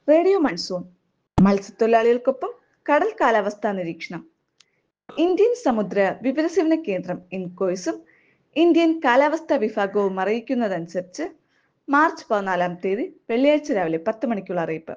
radio monsoon മത്സ്യത്തൊഴിലാളികൾക്കൊപ്പം കടൽ കാലാവസ്ഥാ നിരീക്ഷണം ഇന്ത്യൻ സമുദ്ര വിവരസേവന കേന്ദ്രം ഇൻകോയ്സും ഇന്ത്യൻ കാലാവസ്ഥാ വിഭാഗവും അറിയിക്കുന്നതനുസരിച്ച് മാർച്ച് പതിനാലാം തീയതി വെള്ളിയാഴ്ച രാവിലെ പത്ത് മണിക്കുള്ള അറിയിപ്പ്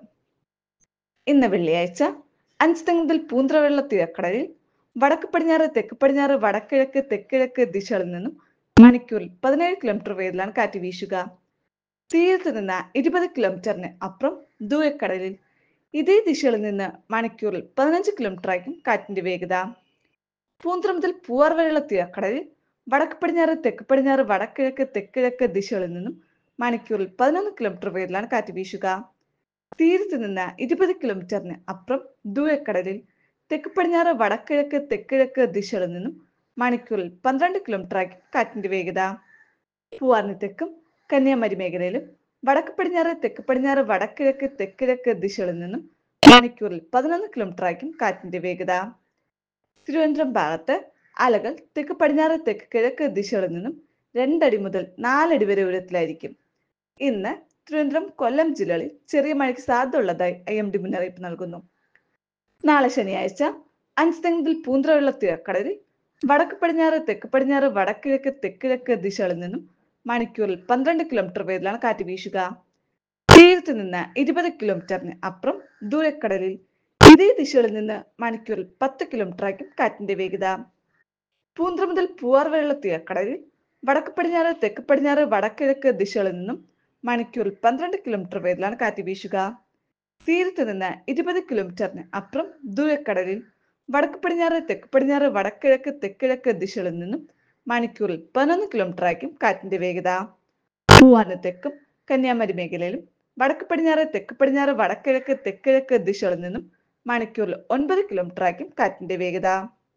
ഇന്ന് വെള്ളിയാഴ്ച അഞ്ച് മുതൽ പൂന്തറവെള്ള തീരക്കടലിൽ വടക്ക് പടിഞ്ഞാറ് തെക്ക് പടിഞ്ഞാറ് വടക്കിഴക്ക് തെക്കിഴക്ക് ദിശകളിൽ നിന്നും മണിക്കൂറിൽ പതിനേഴ് കിലോമീറ്റർ വേഗത്തിലാണ് കാറ്റ് വീശുക തീരത്ത് നിന്ന് ഇരുപത് കിലോമീറ്ററിന് അപ്പുറം ദൂരക്കടലിൽ ഇതേ ദിശയിൽ നിന്ന് മണിക്കൂറിൽ പതിനഞ്ച് കിലോമീറ്റർ ആയിരിക്കും കാറ്റിന്റെ വേഗത പൂന്തറ മുതൽ പൂവാർ വരെയുള്ള തീരക്കടലിൽ വടക്ക് പടിഞ്ഞാറ് തെക്ക് പടിഞ്ഞാറ് വടക്കിഴക്ക് തെക്കിഴക്ക് ദിശകളിൽ നിന്നും മണിക്കൂറിൽ പതിനൊന്ന് കിലോമീറ്റർ വേഗത്തിലാണ് കാറ്റ് വീശുക തീരത്ത് നിന്ന് ഇരുപത് കിലോമീറ്ററിന് അപ്പുറം ദൂരക്കടലിൽ തെക്ക് പടിഞ്ഞാറ് വടക്കിഴക്ക് തെക്കിഴക്ക് ദിശകളിൽ നിന്നും മണിക്കൂറിൽ പന്ത്രണ്ട് കിലോമീറ്റർ ആയിരിക്കും കാറ്റിന്റെ വേഗത പൂവാറിന് തെക്കും കന്യാകുമാരി മേഖലയിലും വടക്ക് പടിഞ്ഞാറ് തെക്ക് പടിഞ്ഞാറ് വടക്കിഴക്ക് തെക്കിഴക്ക് ദിശകളിൽ നിന്നും മണിക്കൂറിൽ പതിനൊന്ന് കിലോമീറ്റർ ആയിരിക്കും കാറ്റിന്റെ വേഗത തിരുവനന്തപുരം ഭാഗത്ത് അലകൾ തെക്ക് പടിഞ്ഞാറ് തെക്ക് കിഴക്ക് ദിശകളിൽ നിന്നും രണ്ടടി മുതൽ നാലടി വരെ ഉയരത്തിലായിരിക്കും ഇന്ന് തിരുവനന്തപുരം കൊല്ലം ജില്ലകളിൽ ചെറിയ മഴയ്ക്ക് സാധ്യത ഉള്ളതായി ഐ എം ഡി മുന്നറിയിപ്പ് നൽകുന്നു നാളെ ശനിയാഴ്ച അഞ്ച് മുതൽ പൂന്തറയുള്ള തീരക്കടലിൽ വടക്ക് പടിഞ്ഞാറ് തെക്ക് പടിഞ്ഞാറ് വടക്കിഴക്ക് തെക്കിഴക്ക് ദിശകളിൽ നിന്നും മണിക്കൂറിൽ പന്ത്രണ്ട് കിലോമീറ്റർ വേഗത്തിലാണ് കാറ്റ് വീശുക തീരത്ത് നിന്ന് ഇരുപത് കിലോമീറ്ററിന് അപ്പുറം ദൂരക്കടലിൽ ഇതേ ദിശകളിൽ നിന്ന് മണിക്കൂറിൽ പത്ത് കിലോമീറ്റർ ആയിരിക്കും കാറ്റിന്റെ വേഗത പൂന്തറ മുതൽ പൂവാർ വരെയുള്ള തീരക്കടലിൽ വടക്ക് പടിഞ്ഞാറ് തെക്ക് പടിഞ്ഞാറ് വടക്കിഴക്ക് ദിശകളിൽ നിന്നും മണിക്കൂറിൽ പന്ത്രണ്ട് കിലോമീറ്റർ വേഗത്തിലാണ് കാറ്റ് വീശുക തീരത്ത് നിന്ന് ഇരുപത് കിലോമീറ്ററിന് അപ്പുറം ദൂരക്കടലിൽ വടക്ക് പടിഞ്ഞാറ് തെക്ക് പടിഞ്ഞാറ് വടക്കിഴക്ക് തെക്കിഴക്ക് ദിശകളിൽ നിന്നും മണിക്കൂറിൽ പതിനൊന്ന് കിലോമീറ്റർ ആയിരിക്കും കാറ്റിന്റെ വേഗത പൂവാറിന് തെക്കും കന്യാകുമാരി മേഖലയിലും വടക്ക് പടിഞ്ഞാറ് തെക്ക് പടിഞ്ഞാറ് വടക്കിഴക്ക് തെക്കിഴക്ക് ദിശകളിൽ നിന്നും മണിക്കൂറിൽ ഒൻപത് കിലോമീറ്റർ ആയിരിക്കും കാറ്റിന്റെ വേഗത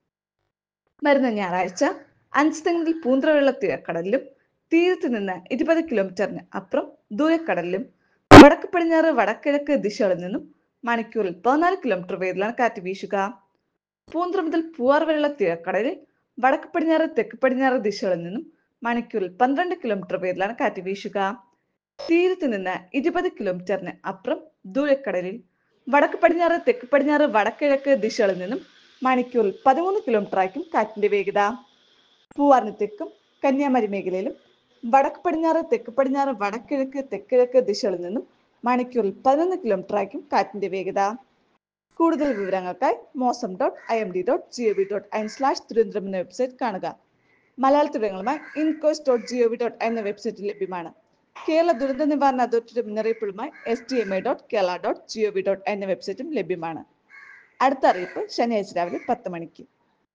വരുന്ന ഞായറാഴ്ച അഞ്ച് മുതൽ പൂന്തറവെള്ള തീരക്കടലിലും തീരത്ത് നിന്ന് ഇരുപത് കിലോമീറ്ററിന് അപ്പുറം ദൂരക്കടലിലും വടക്ക് പടിഞ്ഞാറ് വടക്കിഴക്ക് ദിശകളിൽ നിന്നും മണിക്കൂറിൽ പതിനാല് കിലോമീറ്റർ വേഗത്തിലാണ് കാറ്റ് വീശുക പൂന്തറ മുതൽ പൂവാർ വരെയുള്ള തീരക്കടലിൽ വടക്ക് പടിഞ്ഞാറ് തെക്ക് പടിഞ്ഞാറ് ദിശകളിൽ നിന്നും മണിക്കൂറിൽ പന്ത്രണ്ട് കിലോമീറ്റർ വേഗത്തിലാണ് കാറ്റ് വീശുക തീരത്ത് നിന്ന് ഇരുപത് കിലോമീറ്ററിന് അപ്പുറം ദൂരക്കടലിൽ വടക്ക് പടിഞ്ഞാറ് തെക്ക് പടിഞ്ഞാറ് വടക്കിഴക്ക് ദിശകളിൽ നിന്നും മണിക്കൂറിൽ പതിമൂന്ന് കിലോമീറ്റർ ആയിരിക്കും കാറ്റിന്റെ വേഗത പൂവാറിന് തെക്കും കന്യാകുമാരി മേഖലയിലും വടക്ക് പടിഞ്ഞാറ് തെക്ക് പടിഞ്ഞാറ് വടക്കിഴക്ക് തെക്കിഴക്ക് ദിശകളിൽ നിന്നും മണിക്കൂറിൽ പതിനൊന്ന് കിലോമീറ്റർ ആയിരിക്കും കാറ്റിന്റെ വേഗത കൂടുതൽ വിവരങ്ങൾക്കായി mausam dot I M D dot G O V dot in slash Thiruvananthapuram എന്ന വെബ്സൈറ്റ് കാണുക മലയാള വിവരങ്ങളുമായി INCOIS dot G O V dot എന്ന വെബ്സൈറ്റിൽ ലഭ്യമാണ് കേരള ദുരന്ത നിവാരണ അതോറിറ്റിയുടെ മുന്നറിയിപ്പുകളുമായി S T M I dot Kerala dot G O V dot എന്ന വെബ്സൈറ്റും ലഭ്യമാണ് അടുത്ത അറിയിപ്പ് ശനിയാഴ്ച രാവിലെ പത്ത് മണിക്ക്